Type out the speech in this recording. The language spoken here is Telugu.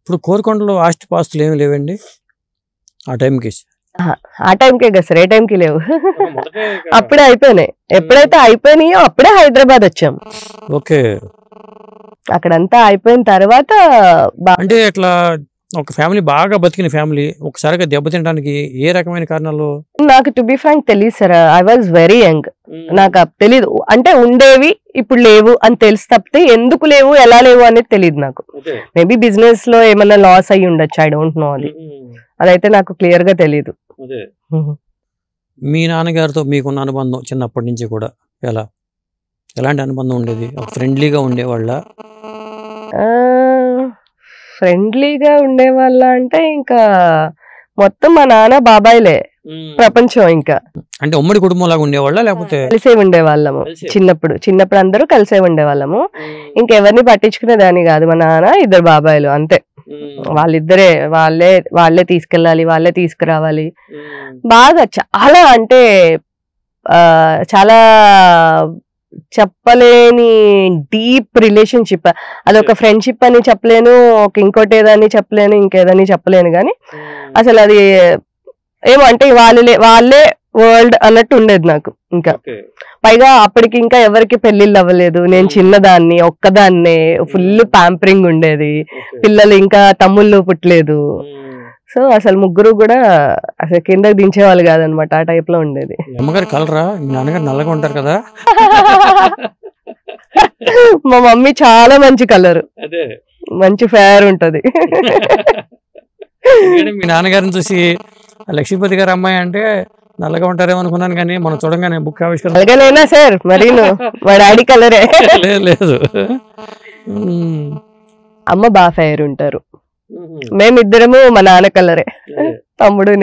ఇప్పుడు కోరుకొండలో ఆస్తి పాస్తులు ఏమి లేవండి ఆ టైంకి ఆ టైంకే కదా సార్ ఏ టైంకి లేవు అప్పుడే అయిపోయినాయి ఎప్పుడైతే అయిపోయినాయో అప్పుడే హైదరాబాద్ వచ్చాం ఓకే అక్కడంతా అయిపోయిన తర్వాత బా- అంటే ఇట్లా ఒక ఫ్యామిలీ బాగా బతికిన ఫ్యామిలీ ఒకసారిగా దెబ్బతినడానికి ఏ రకమైన కారణాలు నాకు టు బి ఫ్రాంక్ తెలియదు sir I was very young నాకు అప్ తెలీదు అంటే ఉండేవి ఇప్పుడు లేవు అని తెలిసి తప్పితే ఎందుకు లేవు ఎలా లేవు అనేది తెలియదు నాకు మేబీ బిజినెస్ లో ఏమన్నా లాస్ అయ్యి ఉండొచ్చు ఐ డోంట్ నో అది అదైతే నాకు క్లియర్ గా తెలియదు మీ నాన్నగారితో మీకున్న అనుబంధం చిన్నప్పటి నుంచి కూడా ఎలా ఎలాంటి అనుబంధం ఉండేది ఒక ఫ్రెండ్లీగా ఉండేవాళ్ళ ఫ్రెండ్లీగా ఉండేవాళ్ళ అంటే ఇంకా మొత్తం మా నాన్న బాబాయిలే ప్రపంచం ఇంకా అంటే ఉమ్మడి కుటుంబం లాగా ఉండేవాళ్ళ లేకపోతే కలిసే ఉండేవాళ్ళము కలిసే. చిన్నప్పుడు చిన్నప్పుడు అందరూ కలిసే ఉండేవాళ్ళము ఇంకెవరిని పట్టించుకునేదాని కాదు మా నాన్న ఇద్దరు బాబాయిలు అంతే వాళ్ళిద్దరే వాళ్ళే వాళ్ళే తీసుకెళ్ళాలి వాళ్ళే తీసుకురావాలి బాగా చాలా అంటే ఆ, చాలా చెప్పలేని డీప్ రిలేషన్షిప్ అదొక ఫ్రెండ్షిప్ అని చెప్పలేను ఒక ఇంకోటి ఏదని చెప్పలేను ఇంకేదని చెప్పలేను కానీ అసలు అది ఏమో అంటే వాళ్ళే వాళ్ళే వరల్డ్ అన్నట్టు ఉండేది నాకు ఇంకా పైగా అప్పటికి ఇంకా ఎవరికి పెళ్లిళ్ళు అవ్వలేదు నేను చిన్నదాన్ని ఒక్కదాన్నే ఫుల్ ప్యాంపరింగ్ ఉండేది పిల్లలు ఇంకా తమ్ముళ్ళు పుట్టలేదు సో అసలు ముగ్గురు కూడా అసలు కిందకి దించేవాళ్ళు కాదనమాట ఆ టైప్ లో ఉండేది మీ అమ్మగారు కలరా మీ నాన్నగారు నల్లగా ఉంటారు కదా మా మమ్మీ చాలా మంచి కలర్ అదే మంచి ఫేర్ ఉంటది మీ నాన్నగారిని చూసి ఆ లక్ష్మీపతి గారి అమ్మాయి అంటే నల్లగా ఉంటారేమో అనుకున్నాను కానీ మనం చూడంగానే బుక్ ఆవిష్కరణ అలాగేనైనా సార్ మరి మా డాడీ కలరే లేదు లేదు ఉమ్. అమ్మ బాగా ఫేర్ ఉంటారు మేమిద్దరము మా నాన్న కలరే తమ్ముడు